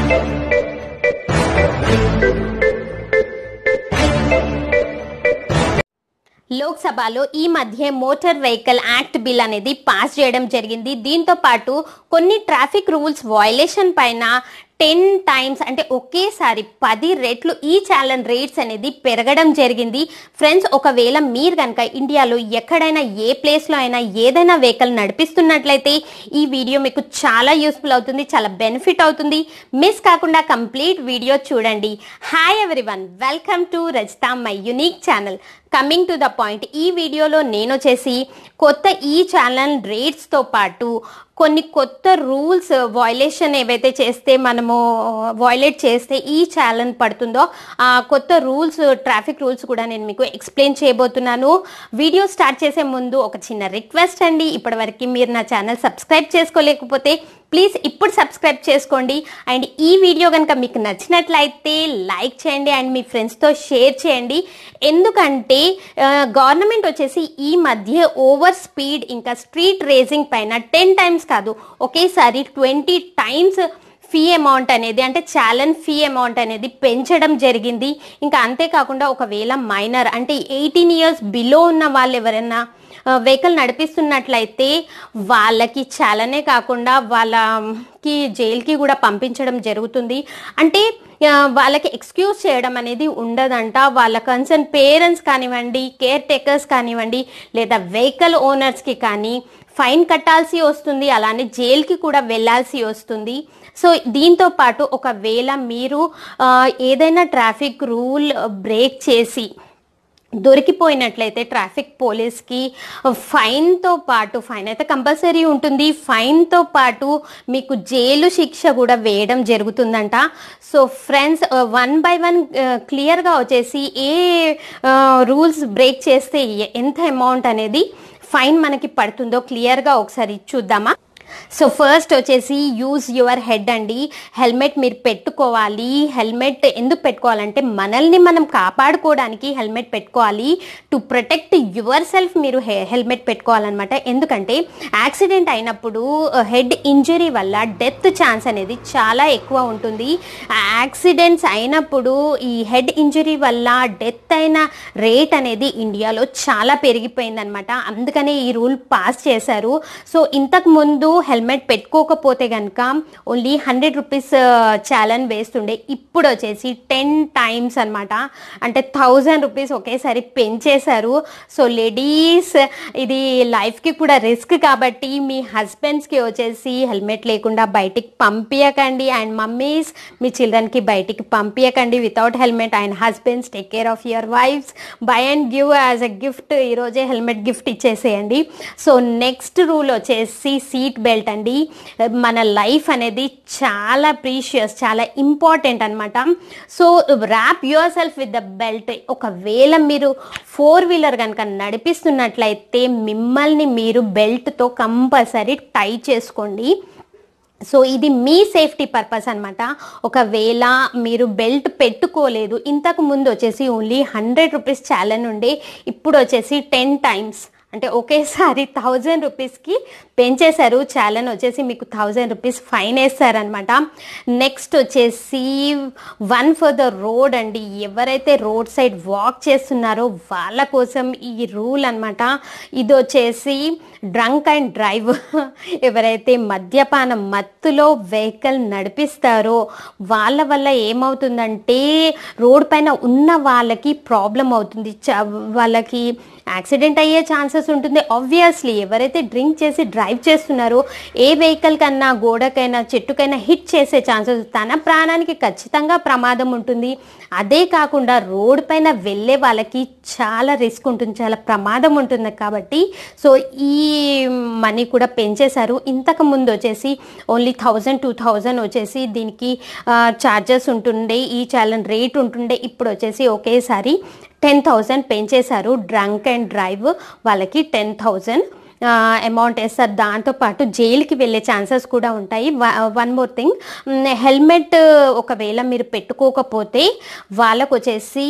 లోక్సభలో ఈ మధ్య మోటార్ వెహికల్ యాక్ట్ బిల్ అనేది పాస్ చేయడం జరిగింది దీంతో పాటు కొన్ని ట్రాఫిక్ రూల్స్ వయలేషన్ పైన టెన్ టైమ్స్ అంటే ఒకేసారి పది రెట్లు ఈ ఛాలెంజ్ రేట్స్ అనేది పెరగడం జరిగింది ఫ్రెండ్స్ ఒకవేళ మీరు కనుక ఇండియాలో ఎక్కడైనా ఏ ప్లేస్లో అయినా ఏదైనా వెహికల్ నడిపిస్తున్నట్లయితే ఈ వీడియో మీకు చాలా యూస్ఫుల్ అవుతుంది చాలా బెనిఫిట్ అవుతుంది మిస్ కాకుండా కంప్లీట్ వీడియో చూడండి hi everyone welcome to Rajitha my unique channel coming to the point ఈ వీడియోలో నేను వచ్చేసి కొత్త ఈ ఛానల్ రేట్స్తో పాటు కొన్ని కొత్త రూల్స్ వయలేషన్ ఏవైతే చేస్తే మనము వయలేట్ చేస్తే ఈ ఛాలెంజ్ పడుతుందో ఆ కొత్త రూల్స్ ట్రాఫిక్ రూల్స్ కూడా నేను మీకు ఎక్స్ప్లెయిన్ చేయబోతున్నాను వీడియో స్టార్ట్ చేసే ముందు ఒక చిన్న రిక్వెస్ట్ అండి ఇప్పటివరకు మీరు నా ఛానల్ సబ్స్క్రైబ్ చేసుకోలేకపోతే ప్లీజ్ ఇప్పుడు సబ్స్క్రైబ్ చేసుకోండి అండ్ ఈ వీడియో కనుక మీకు నచ్చినట్లయితే లైక్ చేయండి అండ్ మీ ఫ్రెండ్స్తో షేర్ చేయండి ఎందుకంటే గవర్నమెంట్ వచ్చేసి ఈ మధ్య ఓవర్ స్పీడ్ ఇంకా స్ట్రీట్ రేసింగ్ పైన టెన్ టైమ్స్ కాదు ఒకేసారి ట్వంటీ టైమ్స్ ఫీ అమౌంట్ అనేది అంటే ఛాలెంజ్ ఫీ అమౌంట్ అనేది పెంచడం జరిగింది ఇంకా అంతేకాకుండా ఒకవేళ మైనర్ అంటే ఎయిటీన్ ఇయర్స్ బిలో ఉన్న వాళ్ళు ఎవరైనా వెహికల్ నడిపిస్తున్నట్లయితే వాళ్ళకి చాలానే కాకుండా వాళ్ళకి జైలుకి కూడా పంపించడం జరుగుతుంది అంటే ఆ, వాళ్ళకి ఎక్స్క్యూజ్ చేయడం అనేది ఉండదంట వాళ్ళ కన్సర్న్ పేరెంట్స్ కానివ్వండి కేర్ టేకర్స్ కానివ్వండి లేదా వెహికల్ ఓనర్స్కి కానీ ఫైన్ కట్టాల్సి వస్తుంది అలానే జైలుకి కూడా వెళ్ళాల్సి వస్తుంది సో దీంతో పాటు ఒకవేళ మీరు ఆ, ఏదైనా ట్రాఫిక్ రూల్ బ్రేక్ చేసి దొరికిపోయినట్లయితే ట్రాఫిక్ పోలీస్కి ఫైన్తో పాటు ఫైన్ అయితే కంపల్సరీ ఉంటుంది ఫైన్తో పాటు మీకు జైలు శిక్ష కూడా వేయడం జరుగుతుందంట so friends one by one క్లియర్గా వచ్చేసి ఏ రూల్స్ బ్రేక్ చేస్తే ఎ- ఎంత అమౌంట్ అనేది ఫైన్ మనకి పడుతుందో క్లియర్గా ఒకసారి చూద్దామా సో ఫస్ట్ వచ్చేసి యూజ్ యువర్ హెడ్ అండి హెల్మెట్ మీరు పెట్టుకోవాలి హెల్మెట్ ఎందుకు పెట్టుకోవాలంటే మనల్ని మనం కాపాడుకోవడానికి హెల్మెట్ పెట్టుకోవాలి టు ప్రొటెక్ట్ యువర్ సెల్ఫ్ మీరు హెల్మెట్ పెట్టుకోవాలన్నమాట ఎందుకంటే యాక్సిడెంట్ అయినప్పుడు హెడ్ ఇంజరీ వల్ల డెత్ ఛాన్స్ అనేది చాలా ఎక్కువ ఉంటుంది యాక్సిడెంట్స్ అయినప్పుడు ఈ హెడ్ ఇంజరీ వల్ల డెత్ అయిన రేట్ అనేది ఇండియాలో చాలా పెరిగిపోయిందనమాట అందుకనే ఈ రూల్ పాస్ చేశారు సో ఇంతకు ముందు హెల్మెట్ పెట్టుకోకపోతే కనుక ఓన్లీ హండ్రెడ్ రూపీస్ ఛాలెంజ్ వేస్తుండే ఇప్పుడు వచ్చేసి టెన్ టైమ్స్ అన్నమాట అంటే థౌజండ్ రూపీస్ ఒకేసారి పెంచేశారు సో లేడీస్ ఇది లైఫ్కి కూడా రిస్క్ కాబట్టి మీ హస్బెండ్స్కి వచ్చేసి హెల్మెట్ లేకుండా బయటికి పంపించకండి అండ్ మమ్మీస్ మీ చిల్డ్రన్కి బయటికి పంపించకండి without helmet and husbands take care of your wifes by and give as a gift ఈరోజే హెల్మెట్ గిఫ్ట్ ఇచ్చేసేయండి సో నెక్స్ట్ రూల్ వచ్చేసి సీట్ బెల్ట్ అండి మన లైఫ్ అనేది చాలా ప్రీషియస్ చాలా ఇంపార్టెంట్ అనమాట so wrap yourself with the belt ఒకవేళ మీరు ఫోర్ వీలర్ కనుక నడిపిస్తున్నట్లయితే మిమ్మల్ని మీరు బెల్ట్తో కంపల్సరీ టై చేసుకోండి సో ఇది మీ సేఫ్టీ పర్పస్ అనమాట ఒకవేళ మీరు బెల్ట్ పెట్టుకోలేదు ఇంతకు ముందు వచ్చేసి ఓన్లీ హండ్రెడ్ రూపీస్ ఛాలెంజ్ ఉండే ఇప్పుడు వచ్చేసి టెన్ టైమ్స్ అంటే ఒకేసారి థౌజండ్ రూపీస్కి పెంచేశారు ఛాలెంజ్ వచ్చేసి మీకు థౌజండ్ రూపీస్ ఫైన్ వేస్తారనమాట నెక్స్ట్ వచ్చేసి వన్ ఫర్ ద రోడ్ అండి ఎవరైతే రోడ్ సైడ్ వాక్ చేస్తున్నారో వాళ్ళ కోసం ఈ రూల్ అనమాట ఇది వచ్చేసి డ్రంక్ అండ్ డ్రైవ్ ఎవరైతే మద్యపానం మత్తులో వెహికల్ నడిపిస్తారో వాళ్ళ వల్ల ఏమవుతుందంటే రోడ్ పైన ఉన్న వాళ్ళకి ప్రాబ్లం అవుతుంది చ- వాళ్ళకి యాక్సిడెంట్ అయ్యే ఛాన్సెస్ ఉంటుంది ఆబ్వియస్లీ ఎవరైతే డ్రింక్ చేసి డ్రైవ్ చేస్తున్నారో ఏ వెహికల్ కన్నా గోడకైనా చెట్టుకైనా హిట్ చేసే ఛాన్సెస్ తన ప్రాణానికి ఖచ్చితంగా ప్రమాదం ఉంటుంది అదే కాకుండా రోడ్ పైన వెళ్ళే వాళ్ళకి చాలా రిస్క్ ఉంటుంది చాలా ప్రమాదం ఉంటుంది కాబట్టి సో ఈ మనీ కూడా పెంచేశారు ఇంతకు ముందు వచ్చేసి ఓన్లీ థౌజండ్ టూ థౌజండ్ వచ్చేసి దీనికి ఛార్జెస్ ఉంటుండే ఈ ఛాలెంజ్ రేట్ ఉంటుండే ఇప్పుడు వచ్చేసి ఒకేసారి టెన్ థౌజండ్ పెంచేశారు డ్రంక్ అండ్ డ్రైవ్ వాళ్ళకి టెన్ థౌజండ్ అమౌంట్ వేస్తారు దాంతోపాటు జైలుకి వెళ్ళే ఛాన్సెస్ కూడా ఉంటాయి వన్ మోర్ థింగ్ హెల్మెట్ ఒకవేళ మీరు పెట్టుకోకపోతే వాళ్ళకు వచ్చేసి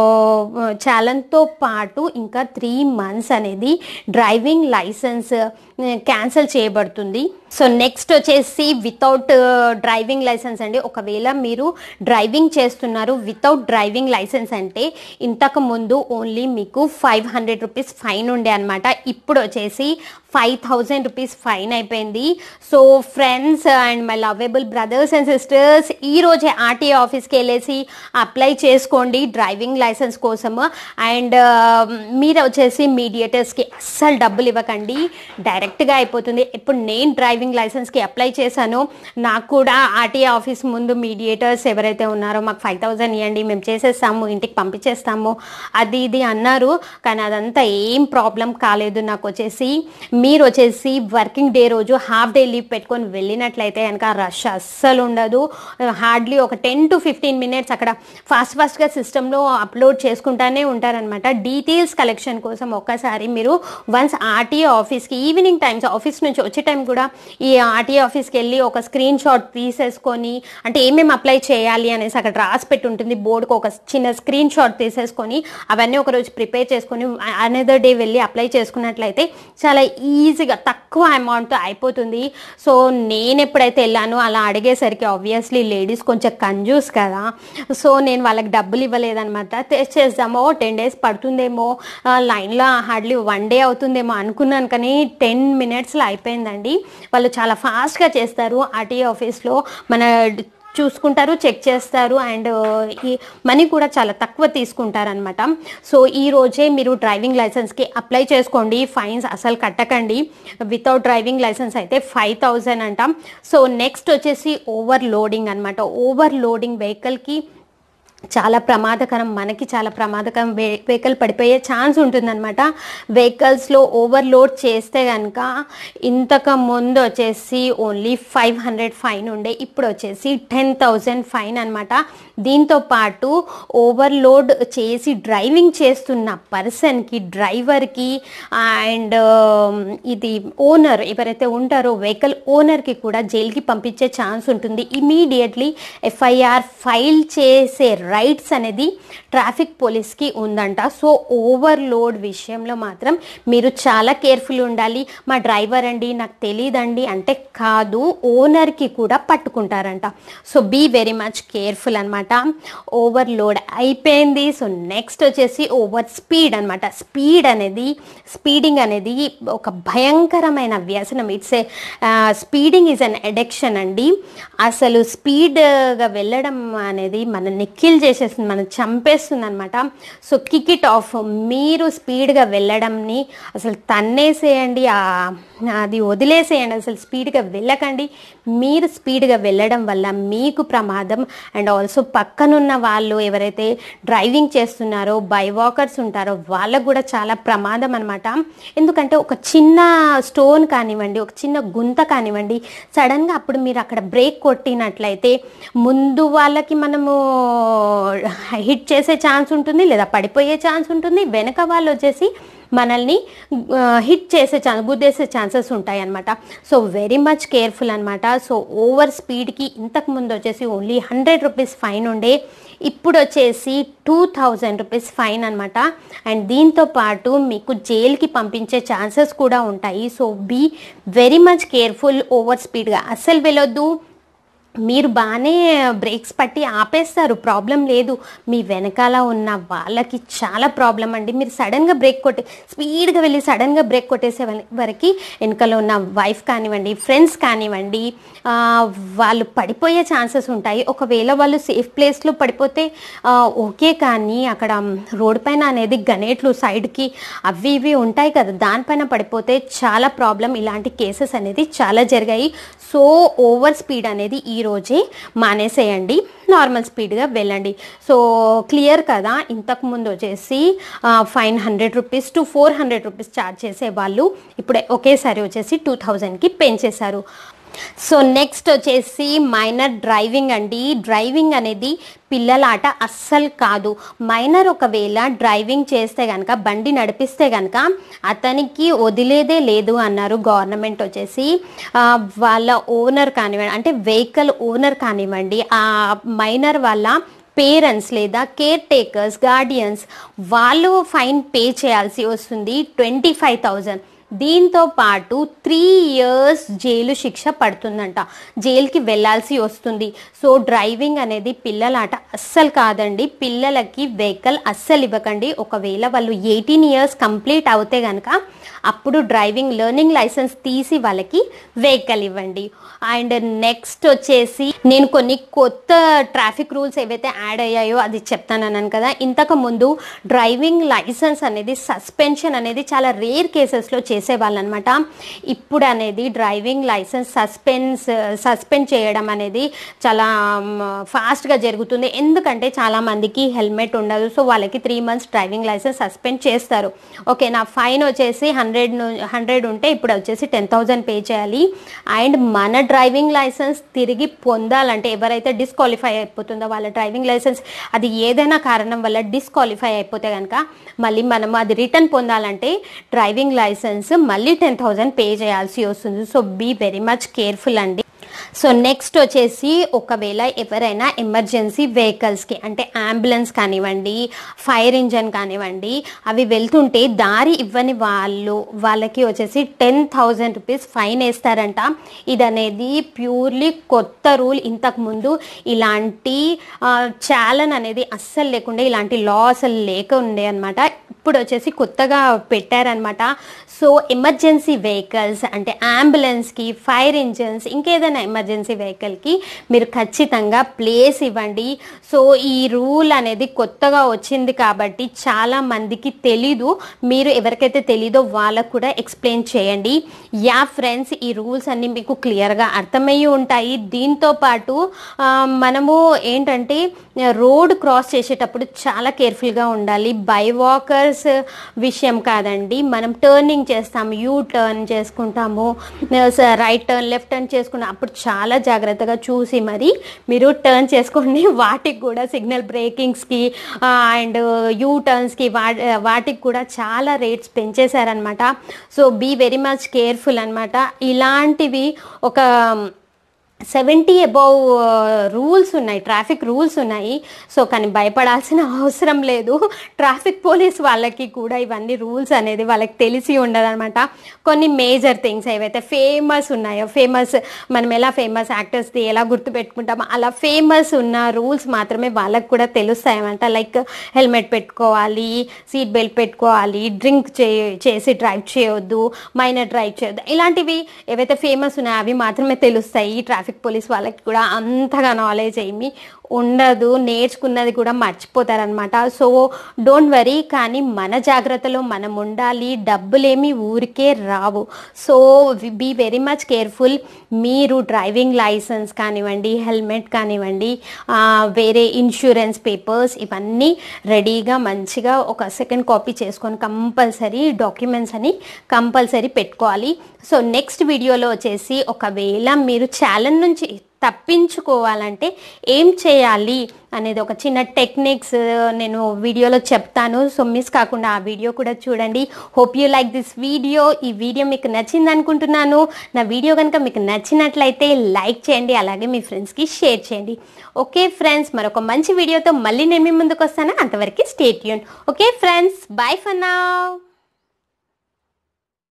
ఛాలెంజ్తో పాటు ఇంకా త్రీ మంత్స్ అనేది డ్రైవింగ్ లైసెన్స్ క్యాన్సిల్ చేయబడుతుంది సో నెక్స్ట్ వచ్చేసి వితౌట్ డ్రైవింగ్ లైసెన్స్ అండి ఒకవేళ మీరు డ్రైవింగ్ చేస్తున్నారు వితౌట్ డ్రైవింగ్ లైసెన్స్ అంటే ఇంతకు ముందు ఓన్లీ మీకు ఫైవ్ హండ్రెడ్ రూపీస్ ఫైన్ ఉండే అనమాట ఇప్పుడు వచ్చేసి ఫైవ్ థౌజండ్ రూపీస్ ఫైన్ అయిపోయింది so friends and my lovable brothers and sisters ఈ రోజే ఆర్టీఏ ఆఫీస్కి వెళ్ళేసి అప్లై చేసుకోండి డ్రైవింగ్ లైసెన్స్ కోసము అండ్ మీరు వచ్చేసి మీడియేటర్స్కి అస్సలు డబ్బులు ఇవ్వకండి డైరెక్ట్గా అయిపోతుంది ఇప్పుడు నేను డ్రైవింగ్ లైసెన్స్కి అప్లై చేశాను నాకు కూడా ఆర్టీఏ ఆఫీస్ ముందు మీడియేటర్స్ ఎవరైతే ఉన్నారో మాకు ఫైవ్ థౌజండ్ ఇవ్వండి మేము చేసేస్తాము ఇంటికి పంపించేస్తాము అది ఇది అన్నారు కానీ అదంతా ఏం ప్రాబ్లం కాలేదు నాకు వచ్చేసి మీరు వచ్చేసి వర్కింగ్ డే రోజు హాఫ్ డే లీవ్ పెట్టుకొని వెళ్ళినట్లయితే కనుక రష్ అస్సలు ఉండదు హార్డ్లీ ఒక టెన్ టు ఫిఫ్టీన్ మినిట్స్ అక్కడ ఫాస్ట్ ఫాస్ట్గా సిస్టంలో అప్లోడ్ చేసుకుంటానే ఉంటారనమాట డీటెయిల్స్ కలెక్షన్ కోసం ఒక్కసారి మీరు వన్స్ ఆర్టీఏ ఆఫీస్కి ఈవినింగ్ టైమ్స్ ఆఫీస్ నుంచి వచ్చే టైం కూడా ఈ ఆర్టీఏ ఆఫీస్కి వెళ్ళి ఒక స్క్రీన్ షాట్ తీసేసుకొని అంటే ఏమేమి అప్లై చేయాలి అనేసి అక్కడ రాసి పెట్టి ఉంటుంది బోర్డుకి ఒక చిన్న స్క్రీన్ షాట్ తీసేసుకొని అవన్నీ ఒకరోజు ప్రిపేర్ చేసుకొని అనదర్ డే వెళ్ళి అప్లై చేసుకున్నట్లయితే చాలా ఈజీగా తక్కువ అమౌంట్ అయిపోతుంది సో నేను ఎప్పుడైతే వెళ్ళానో అలా అడిగేసరికి ఆబ్వియస్లీ లేడీస్ కొంచెం కంజూస్ కదా సో నేను వాళ్ళకి డబ్బులు ఇవ్వలేదనమాట తెచ్చేద్దామో టెన్ డేస్ పడుతుందేమో లైన్లో హార్డ్లీ వన్ డే అవుతుందేమో అనుకున్నాను కానీ టెన్ మినిట్స్లో అయిపోయిందండి వాళ్ళు చాలా ఫాస్ట్గా చేస్తారు ఆర్టీఏ ఆఫీస్లో మన చూసుకుంటారు చెక్ చేస్తారు అండ్ ఈ మనీ కూడా చాలా తక్కువ తీసుకుంటారనమాట సో ఈ రోజే మీరు డ్రైవింగ్ లైసెన్స్కి అప్లై చేసుకోండి ఫైన్స్ అసలు కట్టకండి వితౌట్ డ్రైవింగ్ లైసెన్స్ అయితే ఫైవ్ థౌజండ్ అంటాం సో నెక్స్ట్ వచ్చేసి ఓవర్ లోడింగ్ అనమాట ఓవర్ లోడింగ్ వెహికల్కి చాలా ప్రమాదకరం మనకి చాలా ప్రమాదకరం వే వెహికల్ పడిపోయే ఛాన్స్ ఉంటుందన్నమాట వెహికల్స్లో ఓవర్లోడ్ చేస్తే కనుక ఇంతకు ముందు వచ్చేసి ఓన్లీ ఫైవ్ హండ్రెడ్ ఫైన్ ఉండే ఇప్పుడు వచ్చేసి టెన్ థౌజండ్ ఫైన్ అనమాట దీంతో పాటు ఓవర్లోడ్ చేసి డ్రైవింగ్ చేస్తున్న పర్సన్కి డ్రైవర్కి అండ్ ఇది ఓనర్ ఎవరైతే ఉంటారో వెహికల్ ఓనర్కి కూడా జైలుకి పంపించే ఛాన్స్ ఉంటుంది ఇమీడియట్లీ ఎఫ్ఐఆర్ ఫైల్ చేసే రైట్స్ అనేది ట్రాఫిక్ పోలీస్కి ఉందంట సో ఓవర్లోడ్ విషయంలో మాత్రం మీరు చాలా కేర్ఫుల్ ఉండాలి మా డ్రైవర్ అండి నాకు తెలియదండి అంటే కాదు ఓనర్కి కూడా పట్టుకుంటారంట so be very much careful అనమాట ఓవర్లోడ్ అయిపోయింది సో నెక్స్ట్ వచ్చేసి ఓవర్ స్పీడ్ అనమాట స్పీడ్ అనేది స్పీడింగ్ అనేది ఒక భయంకరమైన వ్యసనం it's a speeding is an addiction అండి అసలు స్పీడ్గా వెళ్ళడం అనేది మనల్ని కిల్ చేసేస్తుంది మనం చంపేస్తుంది అనమాట సో కిక్ ఇట్ ఆఫ్ మీరు స్పీడ్గా వెళ్ళడంని అసలు తన్నేసేయండి ఆ- అది వదిలేసేయండి అసలు స్పీడ్గా వెళ్ళకండి మీరు స్పీడ్గా వెళ్ళడం వల్ల మీకు ప్రమాదం అండ్ ఆల్సో పక్కనున్న వాళ్ళు ఎవరైతే డ్రైవింగ్ చేస్తున్నారో బై వాకర్స్ ఉంటారో వాళ్ళకు కూడా చాలా ప్రమాదం అనమాట ఎందుకంటే ఒక చిన్న స్టోన్ కానివ్వండి ఒక చిన్న గుంత కానివ్వండి సడన్గా అప్పుడు మీరు అక్కడ బ్రేక్ కొట్టినట్లయితే ముందు వాళ్ళకి మనము హిట్ చేసే ఛాన్స్ ఉంటుంది లేదా పడిపోయే ఛాన్స్ ఉంటుంది వెనక వాళ్ళు వచ్చేసి మనల్ని హిట్ చేసే ఛాన్స్ గుద్దేసే ఛాన్సెస్ ఉంటాయి అనమాట సో వెరీ మచ్ కేర్ఫుల్ అనమాట సో ఓవర్ స్పీడ్కి ఇంతకు ముందు వచ్చేసి ఓన్లీ హండ్రెడ్ రూపీస్ ఫైన్ ఉండే ఇప్పుడు వచ్చేసి టూ థౌజండ్ రూపీస్ ఫైన్ అనమాట అండ్ దీంతో పాటు మీకు జైలుకి పంపించే ఛాన్సెస్ కూడా ఉంటాయి so be very much careful over స్పీడ్గా అస్సలు వెళ్ళొద్దు మీరు బాగానే బ్రేక్స్ పట్టి ఆపేస్తారు ప్రాబ్లం లేదు మీ వెనకాల ఉన్న వాళ్ళకి చాలా ప్రాబ్లం అండి మీరు సడన్గా బ్రేక్ కొట్టి స్పీడ్గా వెళ్ళి సడన్గా బ్రేక్ కొట్టేసే వల- వరకు వెనకాల ఉన్న వైఫ్ కానివ్వండి ఫ్రెండ్స్ కానివ్వండి ఆ, వాళ్ళు పడిపోయే ఛాన్సెస్ ఉంటాయి ఒకవేళ వాళ్ళు సేఫ్ ప్లేస్లో పడిపోతే ఆ, ఓకే కానీ అక్కడ రోడ్ పైన అనేది గనేట్లు సైడ్కి అవి ఇవి ఉంటాయి కదా దానిపైన పడిపోతే చాలా ప్రాబ్లం ఇలాంటి కేసెస్ అనేది చాలా జరిగాయి సో ఓవర్ స్పీడ్ అనేది ఈ రోజే మానేసేయండి నార్మల్ స్పీడ్గా వెళ్ళండి సో క్లియర్ కదా ఇంతకు ముందు వచ్చేసి five hundred rupees to four hundred rupees charge చేసే వాళ్ళు ఇప్పుడు ఒకేసారి వచ్చేసి టూ థౌజండ్కి పెంచేశారు సో నెక్స్ట్ వచ్చేసి మైనర్ డ్రైవింగ్ అండి డ్రైవింగ్ అనేది పిల్లల ఆట అస్సలు కాదు మైనర్ ఒకవేళ డ్రైవింగ్ చేస్తే కనుక బండి నడిపిస్తే కనుక అతనికి వదిలేదే లేదు అన్నారు గవర్నమెంట్ వచ్చేసి ఆ, వాళ్ళ ఓనర్ కానివ్వండి అంటే వెహికల్ ఓనర్ కానివ్వండి ఆ మైనర్ వాళ్ళ పేరెంట్స్ లేదా కేర్ టేకర్స్ గార్డియన్స్ వాళ్ళు ఫైన్ పే చేయాల్సి వస్తుంది ట్వంటీ ఫైవ్ థౌజండ్ దీంతో పాటు త్రీ ఇయర్స్ జైలు శిక్ష పడుతుందంట జైలుకి వెళ్ళాల్సి వస్తుంది సో డ్రైవింగ్ అనేది పిల్లల ఆట అస్సలు కాదండి పిల్లలకి వెహికల్ అస్సలు ఇవ్వకండి ఒకవేళ వాళ్ళు ఎయిటీన్ ఇయర్స్ కంప్లీట్ అవుతే కనుక అప్పుడు డ్రైవింగ్ లెర్నింగ్ లైసెన్స్ తీసి వాళ్ళకి వెహికల్ ఇవ్వండి అండ్ నెక్స్ట్ వచ్చేసి నేను కొన్ని కొత్త ట్రాఫిక్ రూల్స్ ఏవైతే యాడ్ అయ్యాయో అది చెప్తానన్నాను కదా ఇంతకు ముందు డ్రైవింగ్ లైసెన్స్ అనేది సస్పెన్షన్ అనేది చాలా రేర్ కేసెస్లో చేసేవాళ్ళు అనమాట ఇప్పుడు అనేది డ్రైవింగ్ లైసెన్స్ సస్పెన్స్ సస్పెండ్ చేయడం అనేది చాలా ఫాస్ట్గా జరుగుతుంది ఎందుకంటే చాలా మందికి హెల్మెట్ ఉండదు సో వాళ్ళకి three months driving license suspend చేస్తారు ఓకే నా ఫైన్ వచ్చేసి హండ్రెడ్ హండ్రెడ్ ఉంటే ఇప్పుడు వచ్చేసి టెన్ థౌజండ్ పే చేయాలి అండ్ మన డ్రైవింగ్ లైసెన్స్ తిరిగి పొందాలంటే ఎవరైతే డిస్క్వాలిఫై అయిపోతుందో వాళ్ళ డ్రైవింగ్ లైసెన్స్ అది ఏదైనా కారణం వల్ల డిస్క్వాలిఫై అయిపోతే కనుక మళ్ళీ మనం అది రిటర్న్ పొందాలంటే డ్రైవింగ్ లైసెన్స్ మళ్ళీ టెన్ థౌజండ్ పే చేయాల్సి వస్తుంది so be very much careful అండి సో నెక్స్ట్ వచ్చేసి ఒకవేళ ఎవరైనా ఎమర్జెన్సీ వెహికల్స్కి అంటే అంబులెన్స్ కానివ్వండి ఫైర్ ఇంజన్ కానివ్వండి అవి వెళ్తుంటే దారి ఇవ్వని వాళ్ళు వాళ్ళకి వచ్చేసి టెన్ థౌజండ్ రూపీస్ ఫైన్ వేస్తారంట ఇది అనేది ప్యూర్లీ కొత్త రూల్ ఇంతకుముందు ఇలాంటి చాలన్ అనేది అస్సలు లేకుండా ఇలాంటి లా అసలు లేక ఉండే అనమాట ఇప్పుడు వచ్చేసి కొత్తగా పెట్టారనమాట సో ఎమర్జెన్సీ వెహికల్స్ అంటే అంబులెన్స్కి ఫైర్ ఇంజన్స్ ఇంకేదైనా ఎమర్జెన్సీ వెహికల్కి మీరు ఖచ్చితంగా ప్లేస్ ఇవ్వండి సో ఈ రూల్ అనేది కొత్తగా వచ్చింది కాబట్టి చాలా మందికి తెలీదు మీరు ఎవరికైతే తెలీదో వాళ్ళకు కూడా ఎక్స్ప్లెయిన్ చేయండి యా ఫ్రెండ్స్ ఈ రూల్స్ అన్నీ మీకు క్లియర్గా అర్థమయ్యి ఉంటాయి దీంతో పాటు ఆ, మనము ఏంటంటే రోడ్ క్రాస్ చేసేటప్పుడు చాలా కేర్ఫుల్గా ఉండాలి బై వాకర్స్ విషయం కాదండి మనం టర్నింగ్ చేస్తాము యూ టర్న్ చేసుకుంటాము రైట్ టర్న్ లెఫ్ట్ టర్న్ చేసుకుంటాం అప్పుడు చాలా జాగ్రత్తగా చూసి మరి మీరు టర్న్ చేసుకోండి వాటికి కూడా సిగ్నల్ బ్రేకింగ్స్కి అండ్ యూ టర్న్స్కి వా వాటికి కూడా చాలా రేట్స్ పెంచేశారనమాట so be very much careful అనమాట ఇలాంటివి ఒక సెవెంటీ అబౌవ్ రూల్స్ ఉన్నాయి ట్రాఫిక్ రూల్స్ ఉన్నాయి సో కానీ భయపడాల్సిన అవసరం లేదు ట్రాఫిక్ పోలీస్ వాళ్ళకి కూడా ఇవన్నీ రూల్స్ అనేది వాళ్ళకి తెలిసి ఉండదన్నమాట కొన్ని మేజర్ థింగ్స్ ఏవైతే ఫేమస్ ఉన్నాయో ఫేమస్ మనం ఎలా ఫేమస్ యాక్టర్స్ది ఎలా గుర్తుపెట్టుకుంటామో అలా ఫేమస్ ఉన్న రూల్స్ మాత్రమే వాళ్ళకి కూడా తెలుస్తాయన్నమాట లైక్ హెల్మెట్ పెట్టుకోవాలి సీట్ బెల్ట్ పెట్టుకోవాలి డ్రింక్ చే చేసి డ్రైవ్ చేయొద్దు మైనర్ డ్రైవ్ చేయొద్దు ఇలాంటివి ఏవైతే ఫేమస్ ఉన్నాయో అవి మాత్రమే తెలుస్తాయి ఈ ట్రాఫిక్ పోలీస్ వాళ్ళకి కూడా అంతగా నాలెడ్జ్ ఏమి ఉండదు నేర్చుకున్నది కూడా మర్చిపోతారనమాట సో డోంట్ వరీ కానీ మన జాగ్రత్తలో మనం ఉండాలి డబ్బులేమి ఊరికే రావు so be very much careful మీరు డ్రైవింగ్ లైసెన్స్ కానివ్వండి హెల్మెట్ కానివ్వండి ఆ, వేరే ఇన్సూరెన్స్ పేపర్స్ ఇవన్నీ రెడీగా మంచిగా ఒక సెకండ్ కాపీ చేసుకొని కంపల్సరీ డాక్యుమెంట్స్ అని కంపల్సరీ పెట్టుకోవాలి సో నెక్స్ట్ వీడియోలో వచ్చేసి ఒకవేళ మీరు ఛాలెంజ్ నుంచి తప్పించుకోవాలంటే ఏం చేయాలి అనేది ఒక చిన్న టెక్నిక్స్ నేను వీడియోలో చెప్తాను సో మిస్ కాకుండా ఆ వీడియో కూడా చూడండి hope you like this video ఈ వీడియో మీకు నచ్చింది అనుకుంటున్నాను నా వీడియో కనుక మీకు నచ్చినట్లయితే లైక్ చేయండి అలాగే మీ ఫ్రెండ్స్కి షేర్ చేయండి ఓకే ఫ్రెండ్స్ మరొక మంచి వీడియోతో మళ్ళీ నేను మీ ముందుకు వస్తాను అంతవరకు స్టేట్ యూన్ okay friends bye for now